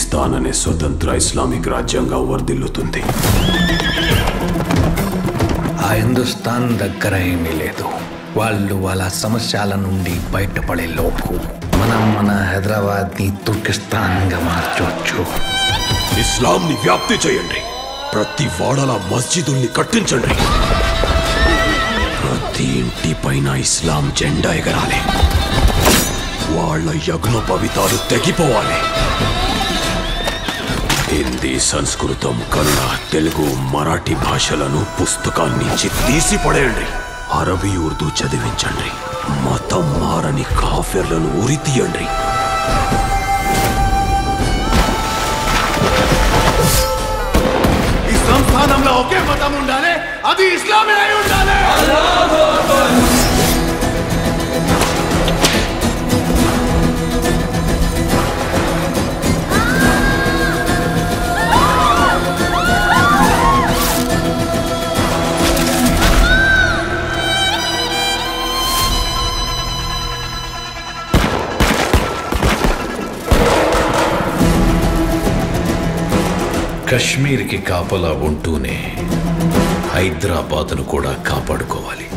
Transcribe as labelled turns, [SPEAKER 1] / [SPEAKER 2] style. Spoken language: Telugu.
[SPEAKER 1] పాకిస్తాన్ అనే స్వతంత్ర ఇస్లామిక్ రాజ్యంగా వర్ధిల్లుతుంది
[SPEAKER 2] ఆ హిందుస్థాన్ దగ్గర ఏమీ లేదు వాళ్ళు వాళ్ళ సమస్యల నుండి బయటపడే లోపు మనం మన హైదరాబాద్ని తుర్కిస్తాన్గా మార్చవచ్చు
[SPEAKER 1] ఇస్లాంని వ్యాప్తి చేయండి ప్రతి వాడల మస్జిదుల్ని కట్టించండి ప్రతి ఇంటి పైన ఇస్లాం జెండా ఎగరాలి వాళ్ళ యజ్ఞ పవితాలు తెగిపోవాలి హిందీ సంస్కృతం కన్నడ తెలుగు మరాఠీ భాషలను పుస్తకాన్నించి తీసి పడేయండి అరబీ ఉర్దూ చదివించండి మతం మారని కాఫెర్లను ఉరి తీయండి
[SPEAKER 3] ఈ సంస్థానంలో ఒకే మతం ఉండాలి అది ఇస్లామే అయి ఉండాలి
[SPEAKER 2] కశ్మీర్కి కాపలా ఉంటూనే హైదరాబాద్ను కూడా కాపాడుకోవాలి